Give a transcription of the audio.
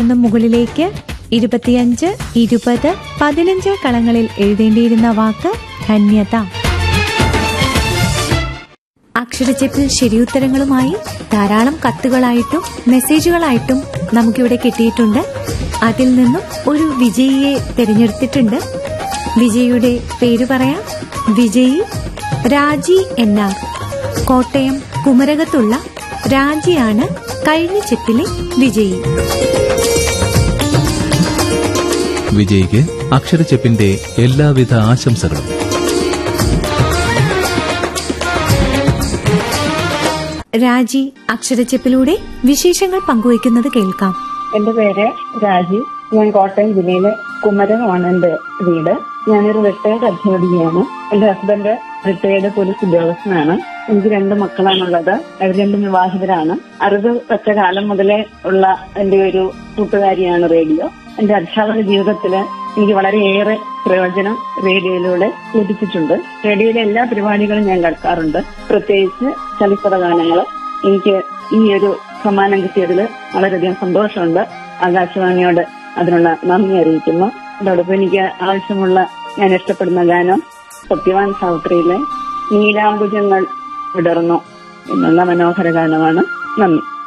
നിന്നും മുകളിലേക്ക് ഇരുപത്തിയഞ്ച് ഇരുപത് പതിനഞ്ച് കളങ്ങളിൽ എഴുതേണ്ടിയിരുന്ന വാക്ക് ധന്യത അക്ഷരച്ചെപ്പിൽ ശരിയുത്തരങ്ങളുമായി ധാരാളം കത്തുകളായിട്ടും മെസ്സേജുകളായിട്ടും നമുക്കിവിടെ കിട്ടിയിട്ടുണ്ട് അതിൽ നിന്നും ഒരു വിജയിയെ തിരഞ്ഞെടുത്തിട്ടുണ്ട് വിജയിയുടെ പേര് പറയാം വിജയി രാജി എന്നാർ കോട്ടയം കുമരകത്തുള്ള രാജിയാണ് കഴിഞ്ഞ ചെപ്പിലെ വിജയി വിജയിക്ക് അക്ഷരച്ചെപ്പിന്റെ എല്ലാവിധ ആശംസകളും രാജി അക്ഷരച്ചെപ്പിലൂടെ വിശേഷങ്ങൾ പങ്കുവയ്ക്കുന്നത് കേൾക്കാം എന്റെ പേര് രാജി ഞാൻ കോട്ടയം ജില്ലയിലെ കുമരകമാണ് എന്റെ വീട് ഞാനൊരു റിട്ടയർഡ് അധ്യാപികയാണ് എന്റെ ഹസ്ബൻഡ് റിട്ടയർഡ് പോലീസ് ഉദ്യോഗസ്ഥനാണ് എനിക്ക് രണ്ട് മക്കളാണുള്ളത് അവർ രണ്ടും വിവാഹിതരാണ് അറിവ് വെച്ച കാലം മുതലേ ഉള്ള എന്റെ ഒരു കൂട്ടുകാരിയാണ് റേഡിയോ എന്റെ അധ്യാപക ജീവിതത്തില് എനിക്ക് വളരെയേറെ പ്രയോജനം റേഡിയോയിലൂടെ ലഭിച്ചിട്ടുണ്ട് റേഡിയോയിലെ എല്ലാ പരിപാടികളും ഞാൻ കേൾക്കാറുണ്ട് പ്രത്യേകിച്ച് ചലച്ചിത്ര ഗാനങ്ങൾ എനിക്ക് ഈ ഒരു സമ്മാനം കിട്ടിയതിൽ വളരെയധികം സന്തോഷമുണ്ട് ആകാശവാണിയോട് അതിനുള്ള നന്ദി അറിയിക്കുന്നു അതോടൊപ്പം എനിക്ക് ആവശ്യമുള്ള ഞാൻ ഇഷ്ടപ്പെടുന്ന ഗാനം സത്യവാൻ സാവിത്രിയിലെ നീലാംബുജങ്ങൾ വിടർന്നു എന്നുള്ള മനോഹര ഗാനമാണ് നന്ദി